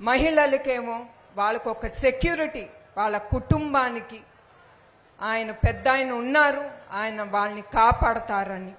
మహిళలకేమో వాళ్ళకు ఒక సెక్యూరిటీ వాళ్ళ కుటుంబానికి ఆయన పెద్ద ఆయన ఉన్నారు ఆయన వాళ్ళని కాపాడతారని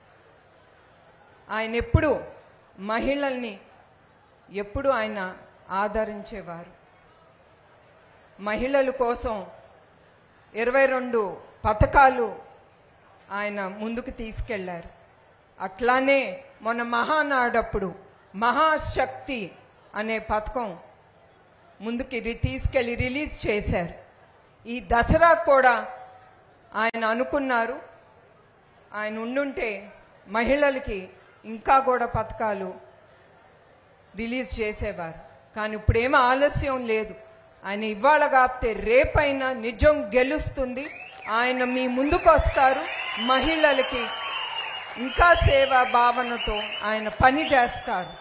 ఆయన ఎప్పుడు మహిళల్ని ఎప్పుడు ఆయన ఆదరించేవారు మహిళల కోసం ఇరవై రెండు పథకాలు ఆయన ముందుకు తీసుకెళ్లారు అట్లానే మొన్న మహానాడప్పుడు మహాశక్తి అనే పథకం ముందుకి రి- తీసుకెళ్లి రిలీజ్ చేశారు ఈ దసరా కూడా ఆయన అనుకున్నారు ఆయన ఉండుంటే మహిళలకి ఇంకా కూడా పథకాలు రిలీజ్ చేసేవారు కానీ ఇప్పుడు ఏమీ ఆలస్యం లేదు ఆయన ఇవాళ కాపితే రేపైనా నిజం గెలుస్తుంది ఆయన మీ ముందుకు వస్తారు మహిళలకి ఇంకా సేవా భావనతో ఆయన పని చేస్తారు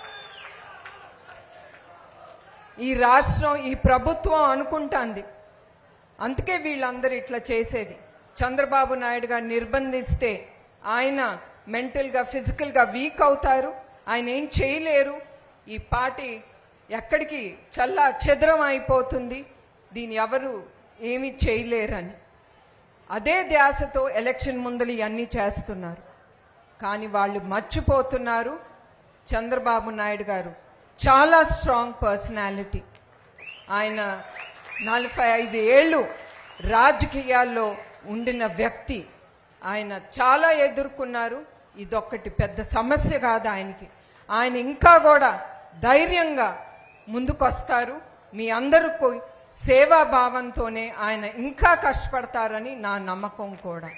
ఈ రాష్ట్రం ఈ ప్రభుత్వం అనుకుంటాంది అందుకే వీళ్ళందరూ ఇట్లా చేసేది చంద్రబాబు నాయుడు గారు నిర్బంధిస్తే ఆయన మెంటల్గా ఫిజికల్గా వీక్ అవుతారు ఆయన ఏం చేయలేరు ఈ పార్టీ ఎక్కడికి చల్లా చెదరం అయిపోతుంది దీన్ని ఎవరు ఏమీ చేయలేరని అదే ధ్యాసతో ఎలక్షన్ ముందలు ఇవన్నీ చేస్తున్నారు కానీ వాళ్ళు మర్చిపోతున్నారు చంద్రబాబు నాయుడు గారు చాలా స్ట్రాంగ్ పర్సనాలిటీ ఆయన నలభై ఐదు ఏళ్ళు రాజకీయాల్లో ఉండిన వ్యక్తి ఆయన చాలా ఎదుర్కొన్నారు ఇదొక్కటి పెద్ద సమస్య కాదు ఆయనకి ఆయన ఇంకా కూడా ధైర్యంగా ముందుకొస్తారు మీ అందరికీ సేవా భావంతోనే ఆయన ఇంకా కష్టపడతారని నా నమ్మకం కూడా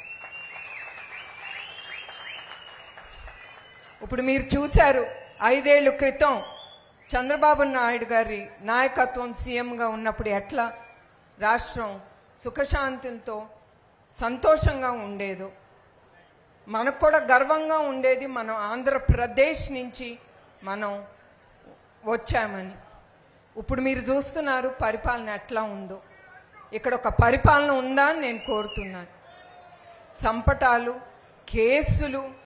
ఇప్పుడు మీరు చూశారు ఐదేళ్ల క్రితం చంద్రబాబు నాయుడు గారి నాయకత్వం సీఎంగా ఉన్నప్పుడు ఎట్లా రాష్ట్రం సుఖశాంతులతో సంతోషంగా ఉండేదో మనకు కూడా గర్వంగా ఉండేది మనం ఆంధ్రప్రదేశ్ నుంచి మనం వచ్చామని ఇప్పుడు మీరు చూస్తున్నారు పరిపాలన ఎట్లా ఉందో ఇక్కడ ఒక పరిపాలన ఉందా అని నేను కోరుతున్నాను సంపటాలు కేసులు